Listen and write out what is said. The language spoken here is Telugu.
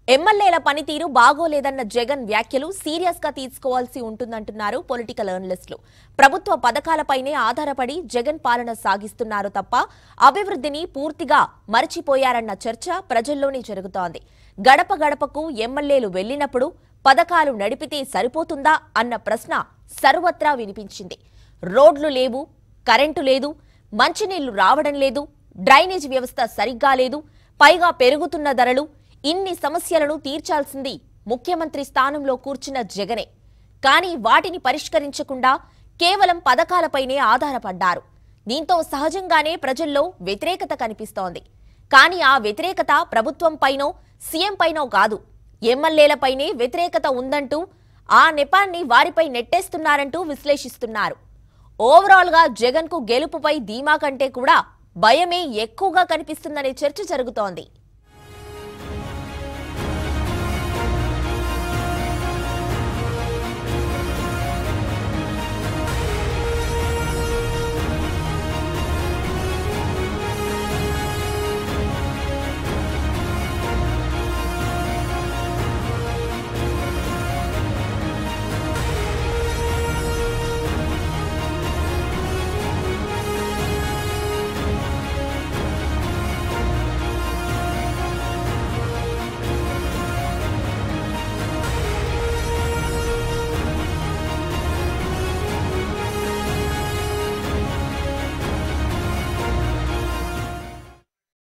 ఎమ్మెల్యేల పనితీరు బాగోలేదన్న జగన్ వ్యాఖ్యలు సీరియస్ గా తీసుకోవాల్సి ఉంటుందంటున్నారు పొలిటికల్ అనలిస్టులు ప్రభుత్వ పథకాలపైనే ఆధారపడి జగన్ పాలన సాగిస్తున్నారు తప్ప అభివృద్ధిని పూర్తిగా మరచిపోయారన్న చర్చ ప్రజల్లోనే జరుగుతోంది గడప గడపకు ఎమ్మెల్యేలు వెళ్లినప్పుడు పథకాలు నడిపితే సరిపోతుందా అన్న ప్రశ్న సర్వత్రా వినిపించింది రోడ్లు లేవు కరెంటు లేదు మంచినీళ్లు రావడం లేదు డ్రైనేజ్ వ్యవస్థ సరిగ్గా లేదు పైగా పెరుగుతున్న ధరలు ఇన్ని సమస్యలను తీర్చాల్సింది ముఖ్యమంత్రి స్థానంలో కూర్చున్న జగనే కానీ వాటిని పరిష్కరించకుండా కేవలం పథకాలపైనే ఆధారపడ్డారు దీంతో సహజంగానే ప్రజల్లో వ్యతిరేకత కనిపిస్తోంది కానీ ఆ వ్యతిరేకత ప్రభుత్వంపైనో సీఎం పైనో కాదు ఎమ్మెల్యేలపైనే వ్యతిరేకత ఉందంటూ ఆ నెపాన్ని వారిపై నెట్టేస్తున్నారంటూ విశ్లేషిస్తున్నారు ఓవరాల్ గా జగన్ కు గెలుపుపై ధీమా కంటే కూడా భయమే ఎక్కువగా కనిపిస్తుందనే చర్చ జరుగుతోంది